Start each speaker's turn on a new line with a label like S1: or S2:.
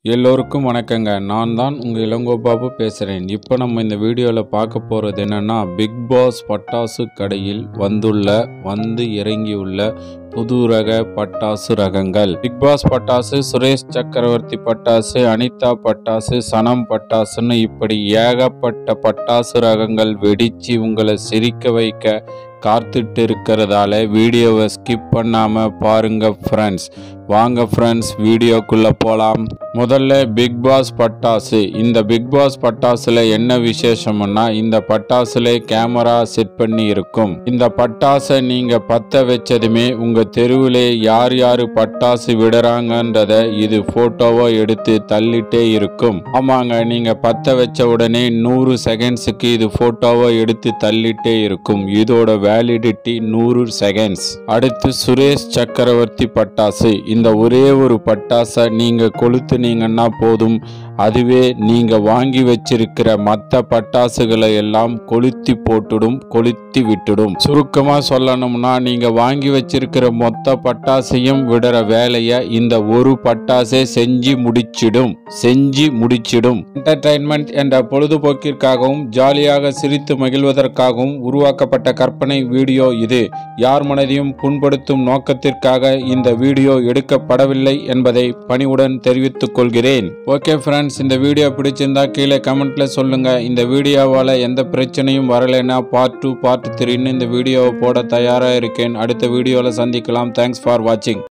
S1: எல்லோருக்கும் வணக்கங்க நான் தான் உங்கள் இளங்கோ பாபு பேசுகிறேன் இப்போ நம்ம இந்த வீடியோவில் பார்க்க போகிறது என்னென்னா பிக் பாஸ் பட்டாசு கடையில் வந்துள்ள வந்து இறங்கியுள்ள புது ரக பட்டாசு ரகங்கள் பிக் பாஸ் பட்டாசு சுரேஷ் சக்கரவர்த்தி பட்டாசு அனிதா பட்டாசு சனம் பட்டாசுன்னு இப்படி ஏகப்பட்ட பட்டாசு ரகங்கள் வெடிச்சு உங்களை சிரிக்க வைக்க காத்துட்டு இருக்கிறதால வீடியோவை ஸ்கிப் பண்ணாமல் பாருங்க ஃப்ரெண்ட்ஸ் வாங்க ஃப்ரெண்ட்ஸ் வீடியோக்குள்ளே போகலாம் முதல்ல பிக் பாஸ் பட்டாசு இந்த பிக் பாஸ் பட்டாசுல என்ன விசேஷம்னா இந்த பட்டாசுல கேமரா செட் பண்ணி இருக்கும் இந்த பட்டாசை நீங்க பத்த வச்சதுமே உங்க தெருவிலே யார் யார் பட்டாசு விடுறாங்கன்றத இது போட்டோவா எடுத்து தள்ளிட்டே இருக்கும் ஆமாங்க நீங்க பத்த வச்ச உடனே நூறு செகண்ட்ஸுக்கு இது போட்டோவா எடுத்து தள்ளிட்டே இருக்கும் இதோட வேலிடிட்டி நூறு செகண்ட்ஸ் அடுத்து சுரேஷ் சக்கரவர்த்தி பட்டாசு இந்த ஒரே ஒரு பட்டாசை நீங்க கொளுத்துனீங்கன்னா போதும் அதுவே நீங்க வாங்கி வச்சிருக்கிற மற்ற பட்டாசுகளை எல்லாம் கொளுத்தி போட்டுடும் கொளுத்தி விட்டுடும் சுருக்கமா சொல்லணும்னா நீங்க வாங்கி வச்சிருக்கிற மொத்த பட்டாசையும் விடுற வேலையை இந்த ஒரு பட்டாசே செஞ்சு முடிச்சிடும் செஞ்சு முடிச்சிடும் என்டர்டைன்மெண்ட் என்ற பொழுதுபோக்கிற்காகவும் ஜாலியாக சிரித்து மகிழ்வதற்காகவும் உருவாக்கப்பட்ட கற்பனை வீடியோ இது யார் மனதையும் புண்படுத்தும் நோக்கத்திற்காக இந்த வீடியோ எடுக்கப்படவில்லை என்பதை பணிவுடன் தெரிவித்துக் கொள்கிறேன் ஓகே ஃப்ரெண்ட்ஸ் இந்த வீடியோ பிடிச்சிருந்தா கீழே கமெண்ட்ல சொல்லுங்க இந்த வீடியோவால் எந்த பிரச்சனையும் வரலைன்னா பார்ட் டூ பார்ட் த்ரீன்னு இந்த வீடியோவை போட தயாராக இருக்கேன் அடுத்த வீடியோவில் சந்திக்கலாம் தேங்க்ஸ் ஃபார் வாட்சிங்